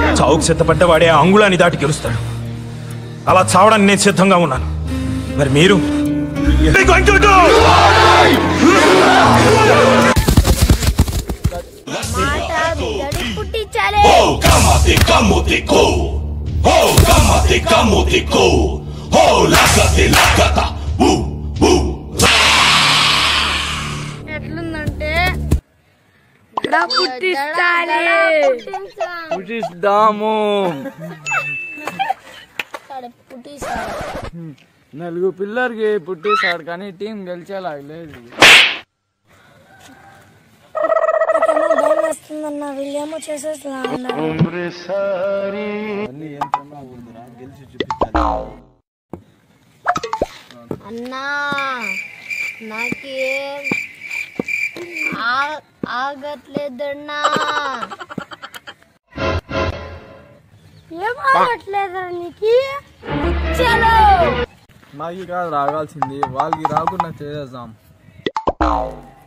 చావుకు సిద్ధపడ్డవాడే ఆ అంగుళాన్ని దాటి గెలుస్తాడు అలా చావడానికి నేను సిద్ధంగా ఉన్నాను మరి మీరు What are you going to do? మాట గడి పుట్టించాలి Oh, cámate, cámote, go. Oh, cámate, cámote, go. Oh, lágate, lágata. Uh, uh. ఎట్లుందంటే దడ పుట్టిస్తాలి పుట్టించాలి. పుట్టిస్తాము పుట్టిస్తాడు నలుగు పిల్లర్కి పుట్టిస్తాడు కానీ టీం గెలిచేలాగా లేదు నాకేమో భయం వేస్తుందన్న వీళ్ళేమో చేసేస్తా ఉన్నారు అన్నా నాకేం ఆ- ఆగట్లేదన్నా ఏం ఆగట్లేదురా నీకు చలో మాకి కాదు రాగాల్సింది వాళ్ళకి రాకుండా చేసేద్దాం